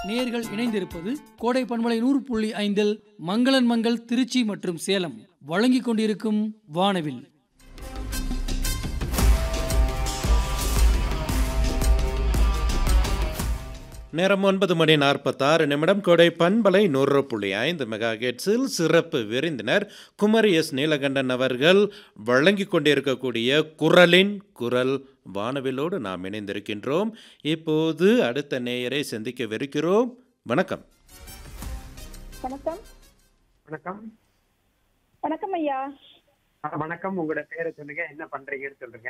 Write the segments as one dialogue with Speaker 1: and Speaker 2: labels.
Speaker 1: நேர்கள் இணைந்திருப்பது கோடை பண்பலை நூறு புள்ளி ஐந்தில் மங்களன் மங்கள் திருச்சி மற்றும் சேலம் வழங்கிக் கொண்டிருக்கும் வானவில்
Speaker 2: நேரம் ஒன்பது மணி நாற்பத்தாறு நிமிடம் கொடை பண்பலை நூறு புள்ளி ஐந்து மெகா ஹெர்ட்ஸில் சிறப்பு விருந்தினர் குமரி எஸ் நீலகண்டன் அவர்கள் வழங்கிக் கொண்டிருக்கக்கூடிய குரலின் குரல் வானவிலோடு நாம் இணைந்திருக்கின்றோம் இப்போது அடுத்த நேயரை சந்திக்கவிருக்கிறோம் வணக்கம்
Speaker 3: வணக்கம்
Speaker 4: வணக்கம்
Speaker 3: வணக்கம் ஐயா
Speaker 4: ஆ, வணக்கம் உங்களோட பேரை சொல்லுங்க என்ன பண்றீங்கன்னு சொல்லுங்க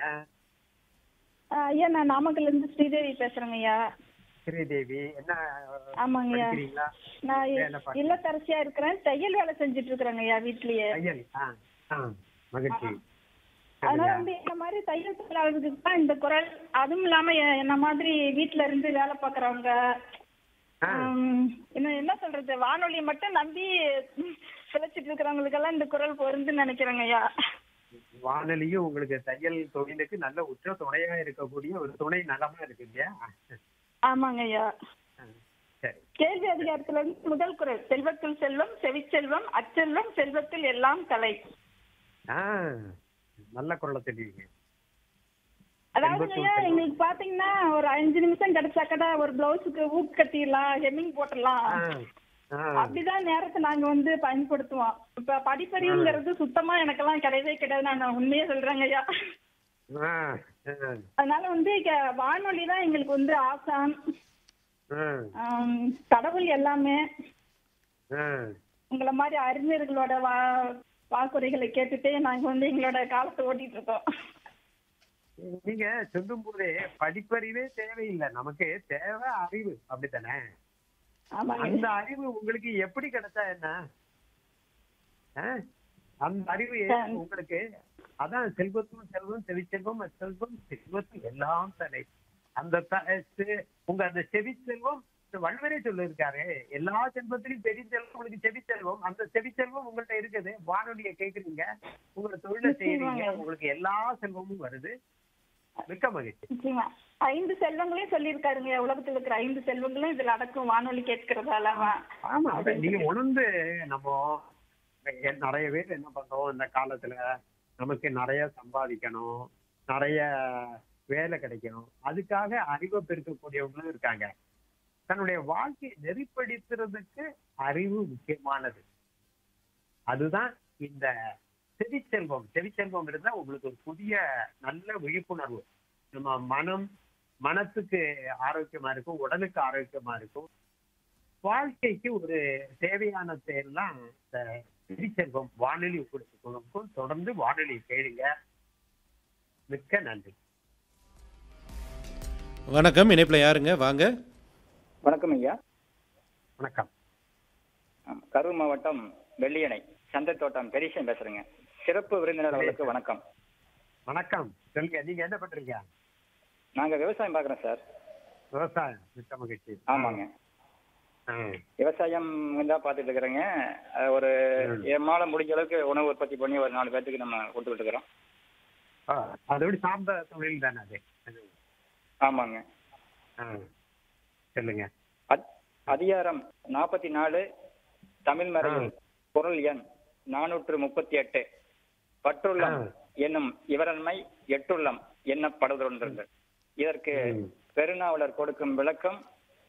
Speaker 3: ஆ, ஐயா நான் நாமக்கல்ல இருந்து ஸ்ரீதேவி பேசுறேங்க ஐயா
Speaker 4: ஸ்ரீதேவி என்ன
Speaker 3: ஆமாங்க ஐயா
Speaker 4: படிக்கிறீங்களா
Speaker 3: நான் இ-
Speaker 4: வேலை பார்க்க-
Speaker 3: இல்லத்தரசியா இருக்கிறேன் தையல் வேலை செஞ்சுட்டு இருக்கிறேங்க ஐயா வீட்லயே
Speaker 4: தையல் ஆ ஆ மகிழ்ச்சி
Speaker 3: அதனால
Speaker 4: சொல்லுங்க.
Speaker 3: வந்து என்ன மாதிரி தையல் தொழிலாளர்களுக்கு தான் இந்த குரல் அதுவும் இல்லாம எ- என்ன மாதிரி வீட்ல இருந்து வேலை பாக்குறவங்க
Speaker 4: ஆ,
Speaker 3: என்ன என்ன சொல்றது வானொலியை மட்டும் நம்பி பிழைச்சிட்டு இருக்கிறவங்களுக்கெல்லாம் இந்த குரல் பொருந்துன்னு நினைக்கிறேங்க ஐயா
Speaker 4: வானொலியும் உங்களுக்கு தையல் தொழிலுக்கு நல்ல உற்ற துணையா இருக்கக்கூடிய ஒரு துணை நலமா இருக்கு இல்லையா
Speaker 3: ஆமாங்க ஐயா
Speaker 4: ஆ, சரி
Speaker 3: கேள்வி அதிகாரத்துல இருந்து முதல் குரல் செல்வத்தில் செல்வம் செவிச்செல்வம் அச்செல்வம் செல்வத்தில் எல்லாம் கலை
Speaker 4: ஆ நல்ல குரலை தெரியுங்க
Speaker 3: அதாவது
Speaker 4: செல்வத்தில்
Speaker 3: ஐயா
Speaker 4: செல்வம்.
Speaker 3: எங்களுக்கு பாத்தீங்கன்னா ஒரு அஞ்சு நிமிஷம் கிடைச்சாக்கடா ஒரு பிளவுஸுக்கு ஊக் கட்டிடலாம் ஹெம்மிங் போட்டுடலாம்
Speaker 4: ஆ ஆ
Speaker 3: அப்படிதான் நேரத்தை நாங்க வந்து பயன்படுத்துவோம் இப்ப படிப்பறிவுங்கிறது சுத்தமா எனக்கெல்லாம் கிடையவே கிடையாது நான் உண்மையே சொல்றேங்க ஐயா
Speaker 4: ஆ ஆ,
Speaker 3: அதனால வந்து இங்க வானொலி தான் எங்களுக்கு வந்து ஆசான்
Speaker 4: ஆ,
Speaker 3: ஆம், கடவுள் எல்லாமே
Speaker 4: ஆ.
Speaker 3: உங்களை மாதிரி அறிஞர்களோட வா வாக்குரைகளை கேட்டுட்டே நாங்க வந்து எங்களோட காலத்தை ஓட்டிட்டு இருக்கோம்
Speaker 4: நீங்க சொல்லும் போதே படிப்பறிவே தேவையில்லை நமக்கு தேவை அறிவு அப்படித்தானே
Speaker 3: ஆமாங்க
Speaker 4: அந்த அறிவு உங்களுக்கு எப்படி கிடைச்சா என்ன ஆ? அந்த அறிவு உங்களுக்கு அதான் செல்வத்தும் செல்வம் செவிச்செல்வம் செல்வம் செல்வத்தும் எல்லாம் தலை அந்த த- செ- உங்க அந்த செவி செல்வம் இந்த வள்ளுவரே சொல்லியிருக்காரு எல்லா செல்வத்திலையும் பெரிய செல்வம் உங்களுக்கு செவி செல்வம் அந்த செவி செல்வம் உங்கள்ட்ட இருக்குது வானொலியை கேக்குறீங்க உங்களோட தொழிலை செய்யறீங்க
Speaker 3: நிச்சயமாங்க.
Speaker 4: உங்களுக்கு எல்லா செல்வமும் வருது மிக்க மகிழ்ச்சி
Speaker 3: நிச்சயமா ஐந்து செல்வங்களையும் சொல்லியிருக்காருங்க உலகத்துல இருக்கிற ஐந்து செல்வங்களும் இதுல அடக்கும் வானொலி கேட்கறதால
Speaker 4: ஆமா அத நீங்க உணர்ந்து நம்ம எ- நிறைய பேர் என்ன பண்றோம் இந்த காலத்துல நமக்கு நிறைய சம்பாதிக்கணும் நிறைய வேலை கிடைக்கணும் அதுக்காக அறிவை பெருக்கக்கூடியவங்களும் இருக்காங்க தன்னுடைய வாழ்க்கையை நெறிப்படுத்துறதுக்கு அறிவு முக்கியமானது அதுதான் இந்த செவிச்செல்வம் செவிச்செல்வம் இருந்தா உங்களுக்கு ஒரு புதிய நல்ல விழிப்புணர்வு நம்ம மனம் மனத்துக்கு ஆரோக்கியமா இருக்கும் உடலுக்கு ஆரோக்கியமா இருக்கும் வாழ்க்கைக்கு ஒரு தேவையான எல்லாம் இந்த செவிச்செல்வம் வானொலி உங்களுக்கு கொடுக்கும் தொடர்ந்து வானொலி கேளுங்க மிக்க நன்றி
Speaker 2: வணக்கம் இணைப்பில் யாருங்க வாங்க
Speaker 5: வணக்கம் ஐயா
Speaker 4: வணக்கம்
Speaker 5: ஆமா, கரூர் மாவட்டம் வெள்ளியணை சந்தைத்தோட்டம் பெரியசன் பேசுறேங்க சிறப்பு விருந்தினர் அவர்களுக்கு வணக்கம்
Speaker 4: வணக்கம் சொல்லுங்க நீங்க என்ன பண்றீங்க
Speaker 5: நாங்க விவசாயம் பார்க்குறோம் சார்
Speaker 4: விவசாயம் மிக்க மகிழ்ச்சி
Speaker 5: ஆமாங்க
Speaker 4: ஆ.
Speaker 5: விவசாயம் தான் பார்த்துட்டு இருக்கிறேங்க அஹ், ஒரு எம்மால முடிஞ்ச அளவுக்கு உணவு உற்பத்தி பண்ணி ஒரு நாலு பேர்த்துக்கு நம்ம கொடுத்துக்கிட்டு இருக்கிறோம்
Speaker 4: ஆ, அதோட சார்ந்த தொழில் தானே அது
Speaker 5: ஆமாங்க
Speaker 4: ஆ. சொல்லுங்க
Speaker 5: அத்- அதிகாரம் நாற்பத்தி நாலு தமிழ் மறையில் குரல் எண் நானூற்று முப்பத்தி எட்டு பற்றுள்ளம்
Speaker 4: ஆ.
Speaker 5: என்னும் இவரன்மை எட்டுள்ளம் எண்ணப்படுதொன்றது இதற்கு
Speaker 4: ம்.
Speaker 5: பெருநாவலர் கொடுக்கும் விளக்கம்